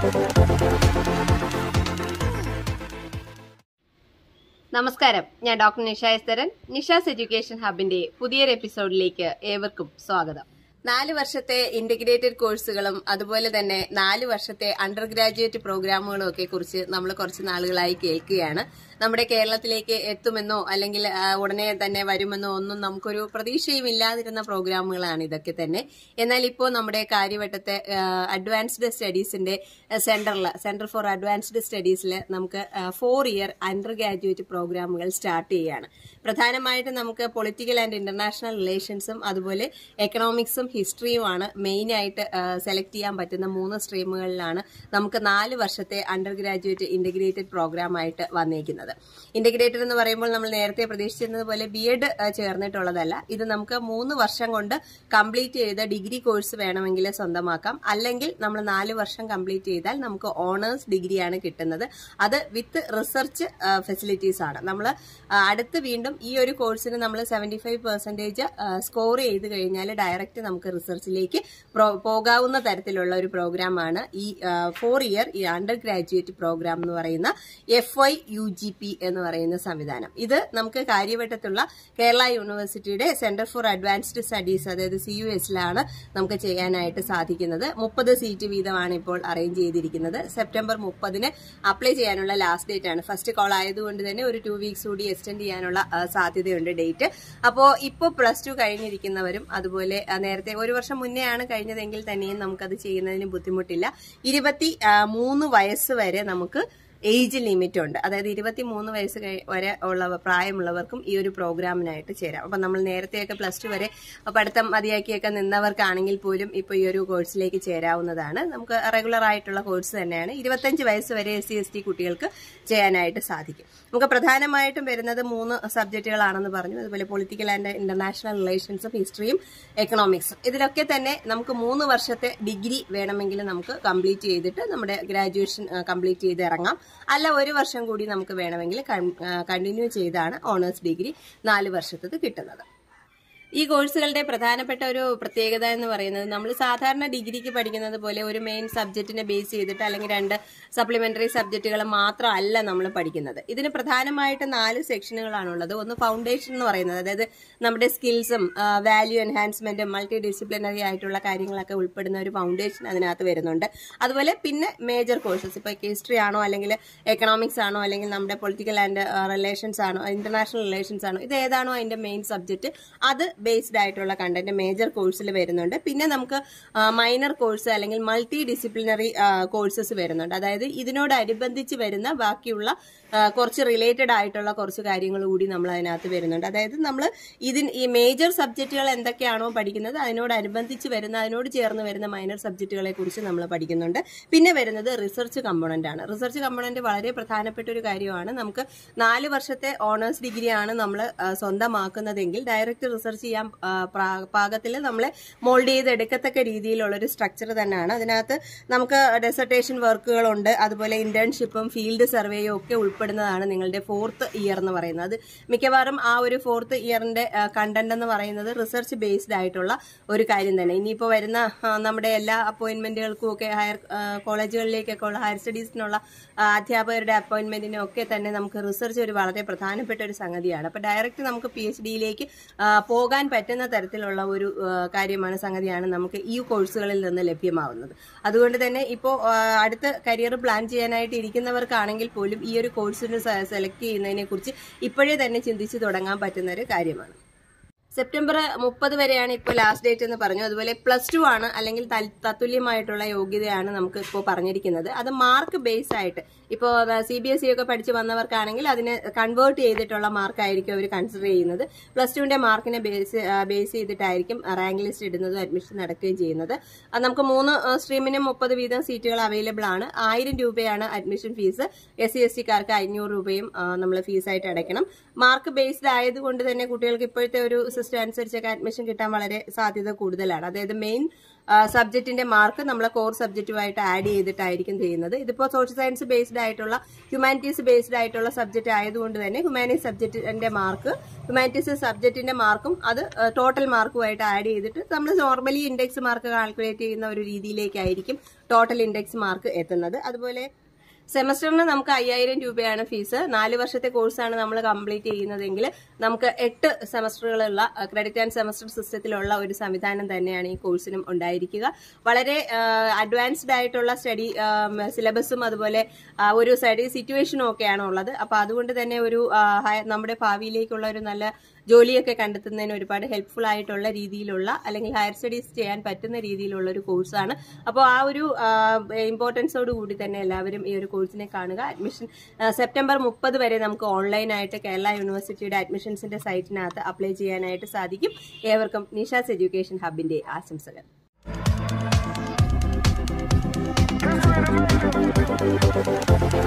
നമസ്കാരം ഞാൻ ഡോക്ടർ നിഷ എസ്തരൻ നിഷാസ് എഡ്യൂക്കേഷൻ ഹബിന്റെ പുതിയൊരു എപ്പിസോഡിലേക്ക് ഏവർക്കും സ്വാഗതം നാല് വർഷത്തെ ഇന്റഗ്രേറ്റഡ് കോഴ്സുകളും അതുപോലെ തന്നെ നാല് വർഷത്തെ അണ്ടർ ഗ്രാജുവേറ്റ് പ്രോഗ്രാമുകളും ഒക്കെ കുറിച്ച് നമ്മൾ കുറച്ച് നാളുകളായി കേൾക്കുകയാണ് നമ്മുടെ കേരളത്തിലേക്ക് എത്തുമെന്നോ അല്ലെങ്കിൽ ആ, ഉടനെ തന്നെ വരുമെന്നോ ഒന്നും നമുക്കൊരു പ്രതീക്ഷയും ഇല്ലാതിരുന്ന പ്രോഗ്രാമുകളാണ് ഇതൊക്കെ തന്നെ എന്നാൽ ഇപ്പോൾ നമ്മുടെ കാര്യവട്ടത്തെ അഡ്വാൻസ്ഡ് സ്റ്റഡീസിന്റെ സെന്ററിൽ സെന്റർ ഫോർ അഡ്വാൻസ്ഡ് സ്റ്റഡീസിൽ നമുക്ക് ഫോർ ഇയർ അണ്ടർ ഗ്രാജുവേറ്റ് പ്രോഗ്രാമുകൾ സ്റ്റാർട്ട് ചെയ്യുകയാണ് പ്രധാനമായിട്ടും നമുക്ക് പൊളിറ്റിക്കൽ ആൻഡ് ഇന്റർനാഷണൽ റിലേഷൻസും അതുപോലെ എക്കണോമിക്സും ഹിസ്റ്ററിയുമാണ് മെയിൻ ആയിട്ട് സെലക്ട് ചെയ്യാൻ പറ്റുന്ന മൂന്ന് സ്ട്രീമുകളിലാണ് നമുക്ക് നാല് വർഷത്തെ അണ്ടർ ഗ്രാജുവേറ്റ് ഇന്റഗ്രേറ്റഡ് പ്രോഗ്രാം ആയിട്ട് വന്നേക്കുന്നത് ഇന്റഗ്രേറ്റഡ് എന്ന് പറയുമ്പോൾ നമ്മൾ നേരത്തെ പ്രതീക്ഷിച്ചിരുന്നത് പോലെ ബി എഡ് ചേർന്നിട്ടുള്ളതല്ല ഇത് നമുക്ക് മൂന്ന് വർഷം കൊണ്ട് കംപ്ലീറ്റ് ചെയ്ത ഡിഗ്രി കോഴ്സ് വേണമെങ്കിൽ സ്വന്തമാക്കാം അല്ലെങ്കിൽ നമ്മൾ നാല് വർഷം കംപ്ലീറ്റ് ചെയ്താൽ നമുക്ക് ഓണേഴ്സ് ഡിഗ്രിയാണ് കിട്ടുന്നത് അത് വിത്ത് റിസർച്ച് ഫെസിലിറ്റീസ് ആണ് നമ്മൾ അടുത്ത് വീണ്ടും ഈ ഒരു കോഴ്സിന് നമ്മൾ സെവന്റി ഫൈവ് പെർസെന്റേജ് സ്കോർ ചെയ്ത് കഴിഞ്ഞാൽ ഡയറക്റ്റ് നമുക്ക് റിസർച്ചിലേക്ക് പോകാവുന്ന തരത്തിലുള്ള ഒരു പ്രോഗ്രാമാണ് ഈ ഫോർ ഇയർ ഈ അണ്ടർ ഗ്രാജുവേറ്റ് പ്രോഗ്രാം എന്ന് പറയുന്ന F Y U G P എന്ന് പറയുന്ന സംവിധാനം ഇത് നമുക്ക് കാര്യവട്ടത്തുള്ള കേരള യൂണിവേഴ്സിറ്റിയുടെ സെന്റർ ഫോർ അഡ്വാൻസ്ഡ് സ്റ്റഡീസ് അതായത് സി യു എസിലാണ് നമുക്ക് ചെയ്യാനായിട്ട് സാധിക്കുന്നത് മുപ്പത് സീറ്റ് വീതമാണ് ഇപ്പോൾ അറേഞ്ച് ചെയ്തിരിക്കുന്നത് സെപ്റ്റംബർ മുപ്പതിന് അപ്ലൈ ചെയ്യാനുള്ള ലാസ്റ്റ് ഡേറ്റ് ആണ് ഫസ്റ്റ് കോൾ ആയതുകൊണ്ട് തന്നെ ഒരു ടു വീക്സ് കൂടി എക്സ്റ്റെൻഡ് ചെയ്യാനുള്ള ആ, സാധ്യതയുണ്ട് ഡേറ്റ് അപ്പോൾ ഇപ്പോൾ പ്ലസ് ടു കഴിഞ്ഞിരിക്കുന്നവരും അതുപോലെ ആ, നേരത്തെ ഒരു വർഷം മുന്നേ ആണ് കഴിഞ്ഞതെങ്കിൽ തന്നെയും നമുക്കത് ചെയ്യുന്നതിന് ബുദ്ധിമുട്ടില്ല ഇരുപത്തി ആ, മൂന്ന് വയസ്സ് വരെ നമുക്ക് ഏജ് ലിമിറ്റ് ഉണ്ട് അതായത് ഇരുപത്തി മൂന്ന് വയസ്സ് കഴി- വരെ ഉള്ള പ്രായമുള്ളവർക്കും ഈ ഒരു പ്രോഗ്രാമിനായിട്ട് ചേരാം അപ്പൊ നമ്മൾ നേരത്തെയൊക്കെ പ്ലസ് ടു വരെ പഠിത്തം മതിയാക്കിയൊക്കെ നിന്നവർക്കാണെങ്കിൽ പോലും ഇപ്പൊ ഈ ഒരു കോഴ്സിലേക്ക് ചേരാവുന്നതാണ് നമുക്ക് റെഗുലർ ആയിട്ടുള്ള കോഴ്സ് തന്നെയാണ് ഇരുപത്തഞ്ച് വയസ്സ് വരെ എസ് സി എസ് ടി കുട്ടികൾക്ക് ചെയ്യാനായിട്ട് സാധിക്കും നമുക്ക് പ്രധാനമായിട്ടും വരുന്നത് മൂന്ന് സബ്ജക്റ്റുകളാണെന്ന് പറഞ്ഞു അതുപോലെ പൊളിറ്റിക്കൽ ആൻഡ് ഇന്റർനാഷണൽ റിലേഷൻസും ഹിസ്റ്ററിയും എക്കണോമിക്സും ഇതിലൊക്കെ തന്നെ നമുക്ക് മൂന്ന് വർഷത്തെ ഡിഗ്രി വേണമെങ്കിൽ നമുക്ക് കംപ്ലീറ്റ് ചെയ്തിട്ട് നമ്മുടെ ഗ്രാജുവേഷൻ കംപ്ലീറ്റ് ചെയ്ത് ഇറങ്ങാം അല്ല ഒരു വർഷം കൂടി നമുക്ക് വേണമെങ്കിൽ കണ്ടിന്യൂ ചെയ്താണ് ഓണേഴ്സ് ഡിഗ്രി നാല് വർഷത്തത് കിട്ടുന്നത് ഈ കോഴ്സുകളുടെ പ്രധാനപ്പെട്ട ഒരു പ്രത്യേകത എന്ന് പറയുന്നത് നമ്മൾ സാധാരണ ഡിഗ്രിക്ക് പഠിക്കുന്നത് പോലെ ഒരു മെയിൻ സബ്ജക്റ്റിനെ ബേസ് ചെയ്തിട്ട് അല്ലെങ്കിൽ രണ്ട് സപ്ലിമെന്ററി സബ്ജക്റ്റുകൾ മാത്രമല്ല നമ്മൾ പഠിക്കുന്നത് ഇതിന് പ്രധാനമായിട്ട് നാല് സെക്ഷനുകളാണുള്ളത് ഒന്ന് ഫൗണ്ടേഷൻ എന്ന് പറയുന്നത് അതായത് നമ്മുടെ സ്കിൽസും വാല്യൂ എൻഹാൻസ്മെന്റും മൾട്ടി ഡിസിപ്ലിനറി ആയിട്ടുള്ള കാര്യങ്ങളൊക്കെ ഉൾപ്പെടുന്ന ഒരു ഫൗണ്ടേഷൻ അതിനകത്ത് വരുന്നുണ്ട് അതുപോലെ പിന്നെ മേജർ കോഴ്സസ് ഇപ്പോൾ ഹിസ്റ്ററി ആണോ അല്ലെങ്കിൽ എക്കണോമിക്സ് ആണോ അല്ലെങ്കിൽ നമ്മുടെ പൊളിറ്റിക്കൽ ആൻഡ് റിലേഷൻസ് ആണോ ഇന്റർനാഷണൽ റിലേഷൻസ് ആണോ ഇത് ഏതാണോ അതിന്റെ മെയിൻ സബ്ജക്റ്റ് അത് ബേസ്ഡ് ആയിട്ടുള്ള കണ്ടന്റ് മേജർ കോഴ്സിൽ വരുന്നുണ്ട് പിന്നെ നമുക്ക് മൈനർ കോഴ്സ് അല്ലെങ്കിൽ മൾട്ടി ഡിസിപ്ലിനറി കോഴ്സസ് വരുന്നുണ്ട് അതായത് ഇതിനോടനുബന്ധിച്ച് വരുന്ന ബാക്കിയുള്ള ആ, കുറച്ച് റിലേറ്റഡ് ആയിട്ടുള്ള കുറച്ച് കാര്യങ്ങൾ കൂടി നമ്മൾ അതിനകത്ത് വരുന്നുണ്ട് അതായത് നമ്മൾ ഇതിന് ഈ മേജർ സബ്ജക്റ്റുകൾ എന്തൊക്കെയാണോ പഠിക്കുന്നത് അതിനോടനുബന്ധിച്ച് വരുന്ന അതിനോട് ചേർന്ന് വരുന്ന മൈനർ സബ്ജക്റ്റുകളെ കുറിച്ച് നമ്മൾ പഠിക്കുന്നുണ്ട് പിന്നെ വരുന്നത് റിസർച്ച് കമ്പോണന്റ് ആണ് റിസർച്ച് കമ്പോണന്റ് വളരെ പ്രധാനപ്പെട്ട ഒരു കാര്യമാണ് നമുക്ക് നാല് വർഷത്തെ ഓണേഴ്സ് ഡിഗ്രിയാണ് നമ്മൾ സ്വന്തമാക്കുന്നതെങ്കിൽ ഡയറക്റ്റ് റിസർച്ച് ചെയ്യാൻ പാകത്തിൽ നമ്മളെ മോൾഡ് ചെയ്തെടുക്കത്തക്ക രീതിയിലുള്ള ഒരു സ്ട്രക്ചർ തന്നെയാണ് അതിനകത്ത് നമുക്ക് ഡെസർട്ടേഷൻ വർക്കുകളുണ്ട് അതുപോലെ ഇന്റേൺഷിപ്പും ഫീൽഡ് സർവേയും ഒക്കെ ഉൾപ്പെടുന്നതാണ് നിങ്ങളുടെ ഫോർത്ത് ഇയർ എന്ന് പറയുന്നത് അത് മിക്കവാറും ആ ഒരു ഫോർത്ത് ഇയറിന്റെ കണ്ടന്റ് എന്ന് പറയുന്നത് റിസർച്ച് ബേസ്ഡ് ആയിട്ടുള്ള ഒരു കാര്യം തന്നെ ഇനിയിപ്പോൾ വരുന്ന ആ, നമ്മുടെ എല്ലാ അപ്പോയിന്റ്മെന്റുകൾക്കും ഒക്കെ ഹയർ കോളേജുകളിലേക്കൊക്കെ ഉള്ള ഹയർ സ്റ്റഡീസിനുള്ള ആ, അധ്യാപകരുടെ അപ്പോയിന്റ്മെന്റിനും ഒക്കെ തന്നെ നമുക്ക് റിസർച്ച് ഒരു വളരെ പ്രധാനപ്പെട്ട ഒരു സംഗതിയാണ് അപ്പൊ ഡയറക്റ്റ് നമുക്ക് പി എച്ച് ഡിയിലേക്ക് പോകാൻ പറ്റുന്ന തരത്തിലുള്ള ഒരു ആ, കാര്യമാണ് സംഗതിയാണ് നമുക്ക് ഈ കോഴ്സുകളിൽ നിന്ന് ലഭ്യമാവുന്നത് അതുകൊണ്ട് തന്നെ ഇപ്പോൾ അടുത്ത കരിയർ പ്ലാൻ ചെയ്യാനായിട്ട് ഇരിക്കുന്നവർക്കാണെങ്കിൽ പോലും ഈ ഒരു കോഴ്സിന് സെലക്ട് ചെയ്യുന്നതിനെ കുറിച്ച് ഇപ്പോഴേ തന്നെ ചിന്തിച്ചു തുടങ്ങാൻ പറ്റുന്ന ഒരു കാര്യമാണ് സെപ്റ്റംബർ മുപ്പത് വരെയാണ് ഇപ്പോൾ ലാസ്റ്റ് ഡേറ്റ് എന്ന് പറഞ്ഞു അതുപോലെ പ്ലസ് ടു ആണ് അല്ലെങ്കിൽ തൽ- തത്തുല്യമായിട്ടുള്ള യോഗ്യതയാണ് നമുക്ക് ഇപ്പോൾ പറഞ്ഞിരിക്കുന്നത് അത് മാർക്ക് ബേസ് ആയിട്ട് ഇപ്പോൾ സി ബി എസ് ഇ ഒക്കെ പഠിച്ച് വന്നവർക്കാണെങ്കിൽ അതിനെ കൺവേർട്ട് ചെയ്തിട്ടുള്ള മാർക്കായിരിക്കും അവർ കൺസിഡർ ചെയ്യുന്നത് പ്ലസ് ടുവിന്റെ മാർക്കിനെ ബേസ് ബേസ് ചെയ്തിട്ടായിരിക്കും റാങ്ക് ലിസ്റ്റ് ഇടുന്നതും അഡ്മിഷൻ നടക്കുകയും ചെയ്യുന്നത് അത് നമുക്ക് മൂന്ന് സ്ട്രീമിനും മുപ്പത് വീതം സീറ്റുകൾ അവൈലബിൾ ആണ് ആയിരം രൂപയാണ് admission fees S C S ടിക്കാർക്ക് അഞ്ഞൂറ് രൂപയും നമ്മൾ ഫീസായിട്ട് അടയ്ക്കണം മാർക്ക് ബേസ്ഡ് ആയതുകൊണ്ട് തന്നെ കുട്ടികൾക്ക് ഇപ്പോഴത്തെ ഒരു സിസ്റ്റം അനുസരിച്ചൊക്കെ അഡ്മിഷൻ കിട്ടാൻ വളരെ സാധ്യത കൂടുതലാണ് അതായത് മെയിൻ സബ്ജക്റ്റിന്റെ മാർക്ക് നമ്മൾ കോർ സബ്ജക്റ്റുമായിട്ട് ആഡ് ചെയ്തിട്ടായിരിക്കും ചെയ്യുന്നത് ഇതിപ്പോൾ സോഷ്യൽ സയൻസ് ബേസ്ഡ് ആയിട്ടുള്ള ഹ്യൂമാനിറ്റീസ് ബേസ്ഡ് ആയിട്ടുള്ള സബ്ജക്റ്റ് ആയതുകൊണ്ട് തന്നെ ഹ്യൂമാനിറ്റീസ് സബ്ജക്റ്റിന്റെ മാർക്ക് ഹ്യൂമാനിറ്റീസ് സബ്ജക്റ്റിന്റെ മാർക്കും അത് ടോട്ടൽ മാർക്കുമായിട്ട് ആഡ് ചെയ്തിട്ട് നമ്മൾ നോർമലി ഇൻഡെക്സ് മാർക്ക് കാൽക്കുലേറ്റ് ചെയ്യുന്ന ഒരു രീതിയിലേക്കായിരിക്കും ടോട്ടൽ ഇൻഡെക്സ് മാർക്ക് എത്തുന്നത് അതുപോലെ സെമസ്റ്ററിന് നമുക്ക് അയ്യായിരം രൂപയാണ് ഫീസ് നാല് വർഷത്തെ കോഴ്സാണ് നമ്മൾ കംപ്ലീറ്റ് ചെയ്യുന്നതെങ്കിൽ നമുക്ക് എട്ട് സെമസ്റ്ററുകളുള്ള ക്രെഡിറ്റ് ആൻഡ് സെമസ്റ്റർ സിസ്റ്റത്തിലുള്ള ഒരു സംവിധാനം തന്നെയാണ് ഈ കോഴ്സിനും ഉണ്ടായിരിക്കുക വളരെ അഡ്വാൻസ്ഡ് ആയിട്ടുള്ള സ്റ്റഡി സിലബസും അതുപോലെ ആ, ഒരു സ്റ്റഡി സിറ്റുവേഷനും ഒക്കെയാണ് ഉള്ളത് അപ്പൊ അതുകൊണ്ട് തന്നെ ഒരു ആ, ഹയ- നമ്മുടെ ഭാവിയിലേക്കുള്ള ഒരു നല്ല ജോലിയൊക്കെ കണ്ടെത്തുന്നതിന് ഒരുപാട് ഹെൽപ്ഫുൾ ആയിട്ടുള്ള രീതിയിലുള്ള അല്ലെങ്കിൽ ഹയർ സ്റ്റഡീസ് ചെയ്യാൻ പറ്റുന്ന രീതിയിലുള്ള ഒരു കോഴ്സാണ് അപ്പോൾ ആ ഒരു ഇമ്പോർട്ടൻസോട് കൂടി തന്നെ എല്ലാവരും ഈ ഒരു കോഴ്സിനെ കാണുക അഡ്മിഷൻ സെപ്റ്റംബർ മുപ്പത് വരെ നമുക്ക് ഓൺലൈനായിട്ട് കേരള യൂണിവേഴ്സിറ്റിയുടെ അഡ്മിഷൻസിന്റെ സൈറ്റിനകത്ത് അപ്ലൈ ചെയ്യാനായിട്ട് സാധിക്കും ഏവർക്കും നിഷാസ് എഡ്യൂക്കേഷൻ ഹബിന്റെ ആശംസകൾ Thank you.